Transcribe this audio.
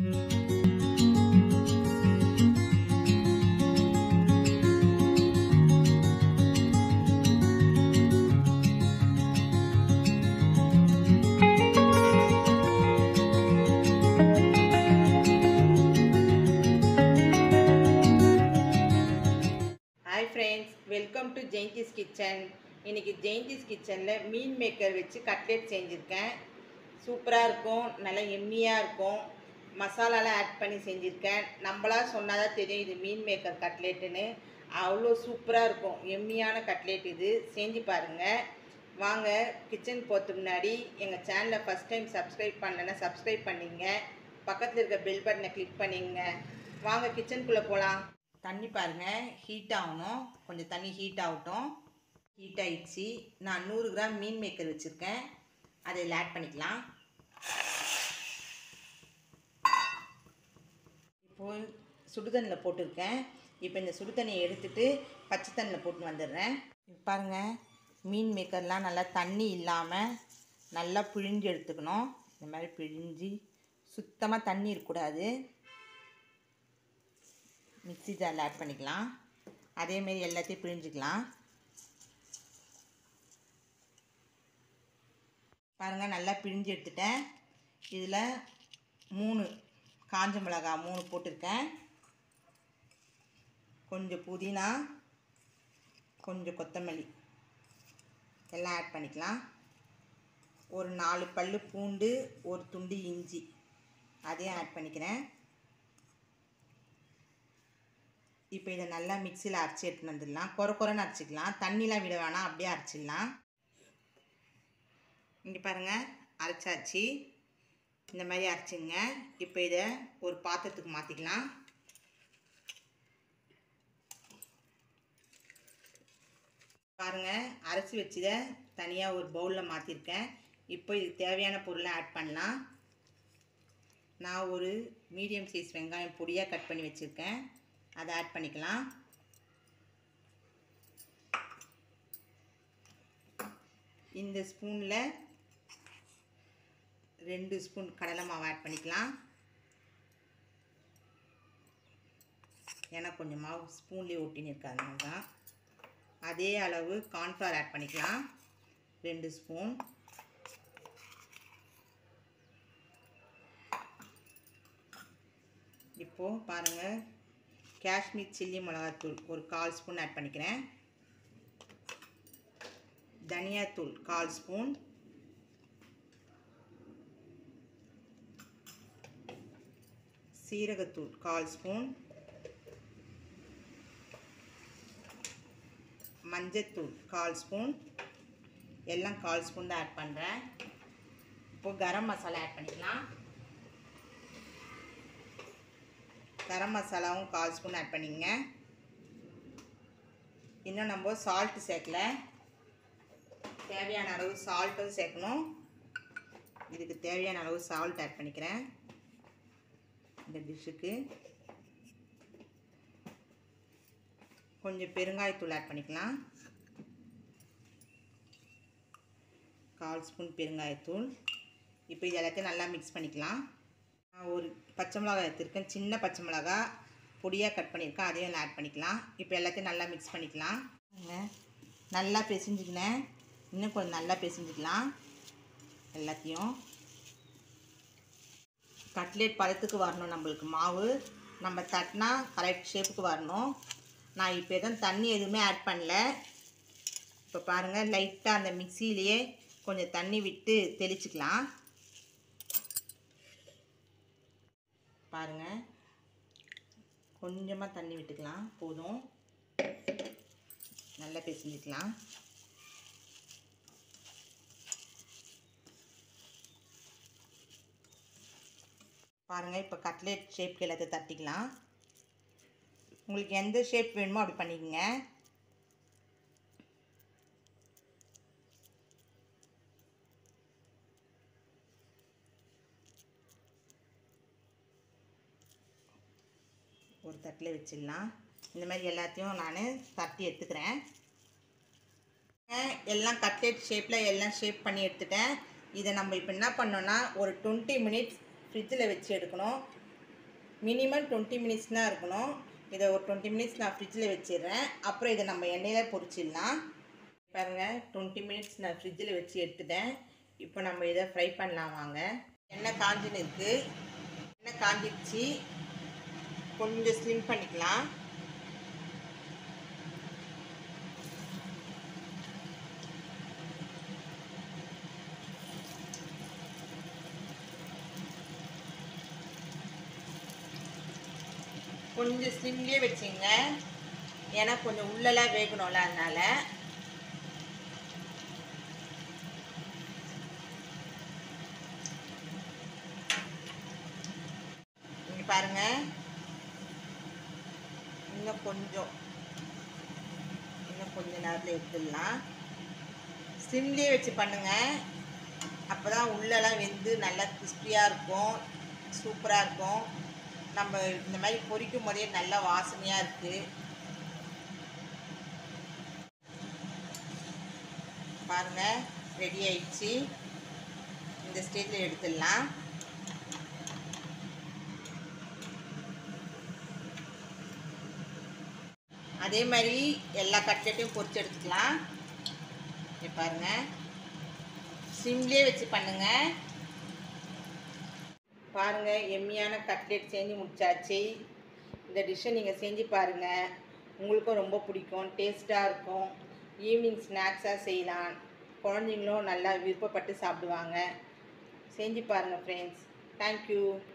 hi friends welcome to Jayanthi's kitchen இன்னைக்கு ஜெயந்திஸ் கிச்சனில் மீன் maker வச்சு கட்லெட் செஞ்சுருக்கேன் சூப்பராக இருக்கும் நல்லா எம்மியாக இருக்கும் மசாலாலாம் ஆட் பண்ணி செஞ்சுருக்கேன் நம்மளா சொன்னால் தான் தெரியும் இது மீன் மேக்கர் கட்லெட்டுன்னு அவ்வளோ சூப்பராக இருக்கும் எம்மியான கட்லெட் இது செஞ்சு பாருங்கள் வாங்க கிச்சன் போகிறதுக்கு முன்னாடி எங்கள் சேனலை ஃபஸ்ட் டைம் சப்ஸ்கிரைப் பண்ணலைன்னா சப்ஸ்கிரைப் பண்ணிங்க பக்கத்தில் இருக்க பெல் பட்டனை கிளிக் பண்ணிங்க வாங்க கிச்சனுக்குள்ளே போகலாம் தண்ணி பாருங்கள் ஹீட் ஆகணும் கொஞ்சம் தண்ணி ஹீட் ஆகட்டும் ஹீட் ஆயிடுச்சு நான் நூறு கிராம் மீன் மேக்கர் வச்சுருக்கேன் அதை இதில் ஆட் பண்ணிக்கலாம் இப்போது சுடுதண்ணில் போட்டிருக்கேன் இப்போ இந்த சுடு தண்ணியை எடுத்துட்டு பச்சை தண்ணியில் போட்டு வந்துடுறேன் இப்போ பாருங்கள் மீன் மேக்கர்லாம் நல்லா தண்ணி இல்லாமல் நல்லா பிழிஞ்சு எடுத்துக்கணும் இந்த மாதிரி பிழிஞ்சு சுத்தமாக தண்ணி இருக்கக்கூடாது மிக்ஸி ஜாரில் ஆட் பண்ணிக்கலாம் அதேமாரி எல்லாத்தையும் பிழிஞ்சிக்கலாம் பாருங்கள் நல்லா பிழிஞ்சு எடுத்துட்டேன் இதில் மூணு காஞ்ச மிளகா மூணு போட்டிருக்கேன் கொஞ்சம் புதினா கொஞ்சம் கொத்தமல்லி எல்லாம் ஆட் பண்ணிக்கலாம் ஒரு நாலு பல் பூண்டு ஒரு துண்டு இஞ்சி அதையும் ஆட் பண்ணிக்கிறேன் இப்போ இதை நல்லா மிக்சியில் அரைச்சி எடுத்துன்னு வந்துடலாம் குறை குறைன்னு அரைச்சிக்கலாம் தண்ணிலாம் விட வேணாம் அப்படியே அரைச்சிடலாம் இங்கே பாருங்கள் அரைச்சாச்சு இந்த மாதிரி அரைச்சிங்க இப்போ இதை ஒரு பாத்திரத்துக்கு மாற்றிக்கலாம் பாருங்கள் அரைச்சி வச்சதை தனியாக ஒரு பவுலில் மாற்றிருக்கேன் இப்போ இதுக்கு தேவையான பொருளை ஆட் பண்ணலாம் நான் ஒரு மீடியம் சைஸ் வெங்காயம் பொடியாக கட் பண்ணி வச்சுருக்கேன் அதை ஆட் பண்ணிக்கலாம் இந்த ஸ்பூனில் ரெண்டு ஸ்பூன் கடலை மாவு ஆட் பண்ணிக்கலாம் ஏன்னா கொஞ்சம் மாவு ஸ்பூன்லேயே ஒட்டின்னு இருக்காதுங்க தான் அதே அளவு கார்ன்ஃப்ளவர் ஆட் பண்ணிக்கலாம் ரெண்டு ஸ்பூன் இப்போது பாருங்கள் காஷ்மீர் சில்லி மிளகாத்தூள் ஒரு கால் ஸ்பூன் ஆட் பண்ணிக்கிறேன் தனியாத்தூள் கால் ஸ்பூன் சீரகத்தூள் கால் ஸ்பூன் மஞ்சத்தூள் கால் ஸ்பூன் எல்லாம் கால் ஸ்பூன் தான் ஆட் பண்ணுறேன் இப்போது கரம் மசாலா ஆட் பண்ணிக்கலாம் கரம் மசாலாவும் கால் ஸ்பூன் ஆட் பண்ணிங்க இன்னும் நம்ம சால்ட்டு சேர்க்கல தேவையான அளவு சால்ட்டும் சேர்க்கணும் இதுக்கு தேவையான அளவு சால்ட் ஆட் பண்ணிக்கிறேன் இந்த டிஷ்ஷுக்கு கொஞ்சம் பெருங்காயத்தூள் ஆட் பண்ணிக்கலாம் கால் ஸ்பூன் பெருங்காயத்தூள் இப்போ இது எல்லாத்தையும் நல்லா மிக்ஸ் பண்ணிக்கலாம் நான் ஒரு பச்சை மிளகாய் எடுத்துருக்கேன் சின்ன பச்சை மிளகா பொடியாக கட் பண்ணியிருக்கேன் அதையும் ஆட் பண்ணிக்கலாம் இப்போ எல்லாத்தையும் நல்லா மிக்ஸ் பண்ணிக்கலாம் நல்லா பிசைஞ்சுக்கினேன் இன்னும் கொஞ்சம் நல்லா பிசைஞ்சுக்கலாம் எல்லாத்தையும் கட்லெட் பதத்துக்கு வரணும் நம்மளுக்கு மாவு நம்ம தட்டினா கரெக்ட் ஷேப்புக்கு வரணும் நான் இப்போ எதுவும் தண்ணி எதுவுமே ஆட் பண்ணல இப்போ பாருங்கள் லைட்டாக அந்த மிக்சியிலேயே கொஞ்சம் தண்ணி விட்டு தெளிச்சுக்கலாம் பாருங்கள் கொஞ்சமாக தண்ணி விட்டுக்கலாம் போதும் நல்லா பிசைஞ்சிக்கலாம் பாருங்கள் இப்போ கட்லெட் ஷேப்க்கு எல்லாத்தையும் தட்டிக்கலாம் உங்களுக்கு எந்த ஷேப் வேணுமோ அப்படி பண்ணிக்கோங்க ஒரு தட்டில் வச்சிடலாம் இந்த மாதிரி எல்லாத்தையும் நான் தட்டி எடுத்துக்கிறேன் எல்லாம் கட்லெட் ஷேப்பில் எல்லாம் ஷேப் பண்ணி எடுத்துட்டேன் இதை நம்ம இப்போ என்ன பண்ணோன்னா ஒரு டுவெண்ட்டி மினிட்ஸ் ஃப்ரிட்ஜில் வச்சு எடுக்கணும் மினிமம் டுவெண்ட்டி மினிட்ஸ் தான் இருக்கணும் இதை ஒரு டுவெண்ட்டி மினிட்ஸ் நான் ஃப்ரிட்ஜில் வச்சிடுறேன் அப்புறம் இதை நம்ம எண்ணெயில் பொரிச்சிடலாம் பாருங்கள் டுவெண்ட்டி மினிட்ஸ் நான் ஃப்ரிட்ஜில் வச்சு எடுத்துட்டேன் இப்போ நம்ம இதை ஃப்ரை பண்ணலாம் வாங்க எண்ணெய் காஞ்சின்னு இருக்குது எண்ணெய் காஞ்சிடுச்சு கொஞ்சம் ஸ்லிம் பண்ணிக்கலாம் கொஞ்சம் ஸ்லிம்லேயே வச்சுங்க ஏன்னா கொஞ்சம் உள்ளெல்லாம் வேகணும்ல அதனால் இங்கே பாருங்கள் இன்னும் கொஞ்சம் இன்னும் கொஞ்சம் நேரத்தில் எடுத்துடலாம் ஸ்லிம்லேயே வச்சு பண்ணுங்கள் அப்போ தான் உள்ளெல்லாம் வெந்து நல்லா கிறிஸ்பியாக இருக்கும் சூப்பராக இருக்கும் நம்ம இந்த மாதிரி பொரிக்கும் போதே நல்லா வாசனையாக இருக்குது பாருங்கள் ரெடி ஆயிடுச்சு இந்த ஸ்டேஜில் எடுத்துடலாம் அதே மாதிரி எல்லா கட்லெட்டையும் பொரிச்சு எடுத்துக்கலாம் இங்க பாருங்க சிம்லேயே வச்சு பண்ணுங்க பாருங்க எம்மியான கட்லெட் செஞ்சு முடிச்சாச்சு இந்த டிஷ்ஷை நீங்கள் செஞ்சு பாருங்க உங்களுக்கும் ரொம்ப பிடிக்கும் டேஸ்ட்டாக இருக்கும் ஈவினிங் ஸ்நாக்ஸாக செய்யலாம் குழந்தைங்களும் நல்லா விருப்பப்பட்டு சாப்பிடுவாங்க செஞ்சு பாருங்கள் ஃப்ரெண்ட்ஸ் தேங்க்யூ